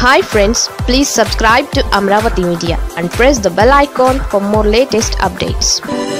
hi friends please subscribe to Amaravati media and press the bell icon for more latest updates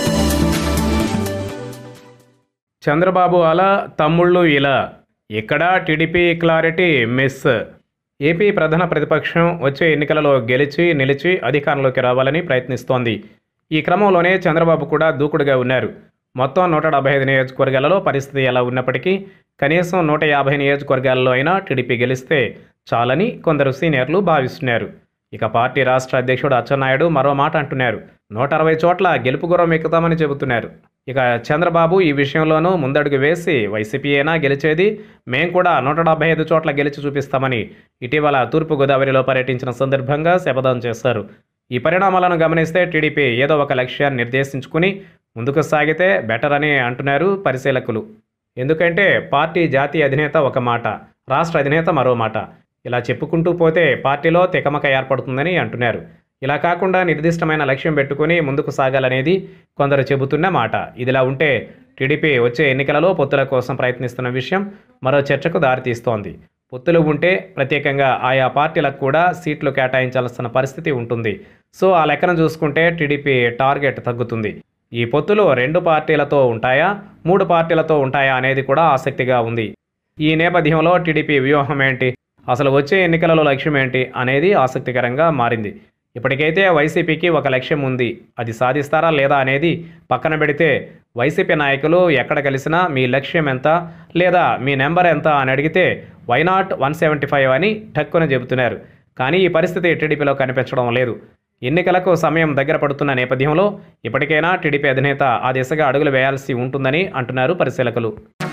Chandrababu అలా తమ్ముళ్ళు ఇలా ఇక్కడ TDP clarity miss AP ప్రధాన ప్రతిపక్షం వచ్చే ఎన్నికలలో గెలిచి నిలిచి అధికారంలోకి రావాలని ప్రయత్నిస్తోంది ఈ క్రమంలోనే చంద్రబాబు కూడా దూకుడుగా ఉన్నారు మొత్తం నూట డెబ్బై ఐదు నియోజకవర్గాలలో పరిస్థితి ఎలా ఉన్నప్పటికీ కనీసం నూట యాభై నియోజకవర్గాల్లో అయినా టీడీపీ గెలిస్తే చాలని కొందరు సీనియర్లు భావిస్తున్నారు ఇక పార్టీ రాష్ట్ర అధ్యక్షుడు అచ్చెన్నాయుడు మరో మాట అంటున్నారు నూట అరవై చోట్ల గెలుపు గుర్రం ఎక్కుతామని చెబుతున్నారు ఇక చంద్రబాబు ఈ విషయంలోనూ ముందడుగు వేసి వైసీపీయేనా గెలిచేది మేం కూడా నూట డెబ్బై ఐదు చోట్ల గెలిచి చూపిస్తామని ఇటీవల తూర్పుగోదావరిలో పర్యటించిన సందర్భంగా శపథం చేశారు ఈ పరిణామాలను గమనిస్తే టీడీపీ ఏదో ఒక లక్ష్యాన్ని నిర్దేశించుకుని ముందుకు సాగితే బెటర్ అని అంటున్నారు పరిశీలకులు ఎందుకంటే పార్టీ జాతీయ అధినేత ఒక మాట రాష్ట్ర అధినేత మరో మాట ఇలా చెప్పుకుంటూ పోతే పార్టీలో తికమక ఏర్పడుతుందని అంటున్నారు ఇలా కాకుండా నిర్దిష్టమైన లక్ష్యం పెట్టుకుని ముందుకు సాగాలనేది కొందరు చెబుతున్న మాట ఇదిలా ఉంటే టీడీపీ వచ్చే ఎన్నికలలో పొత్తుల కోసం ప్రయత్నిస్తున్న విషయం మరో చర్చకు దారితీస్తోంది పొత్తులు ఉంటే ప్రత్యేకంగా ఆయా పార్టీలకు కూడా సీట్లు కేటాయించాల్సిన పరిస్థితి ఉంటుంది సో ఆ లెక్కన చూసుకుంటే టీడీపీ టార్గెట్ తగ్గుతుంది ఈ పొత్తులు రెండు పార్టీలతో ఉంటాయా మూడు పార్టీలతో ఉంటాయా అనేది కూడా ఆసక్తిగా ఉంది ఈ నేపథ్యంలో టీడీపీ వ్యూహం ఏంటి అసలు వచ్చే ఎన్నికలలో లక్ష్యం ఏంటి అనేది ఆసక్తికరంగా మారింది ఇప్పటికైతే వైసీపీకి ఒక లక్ష్యం ఉంది అది సాధిస్తారా లేదా అనేది పక్కన పెడితే వైసీపీ నాయకులు ఎక్కడ కలిసినా మీ లక్ష్యం ఎంత లేదా మీ నెంబర్ ఎంత అని అడిగితే వైనాట్ వన్ సెవెంటీ ఫైవ్ అని టక్కున చెబుతున్నారు కానీ ఈ పరిస్థితి టీడీపీలో కనిపించడం లేదు ఎన్నికలకు సమయం దగ్గర పడుతున్న నేపథ్యంలో ఇప్పటికైనా టీడీపీ అధినేత ఆ దిశగా అడుగులు వేయాల్సి ఉంటుందని అంటున్నారు పరిశీలకులు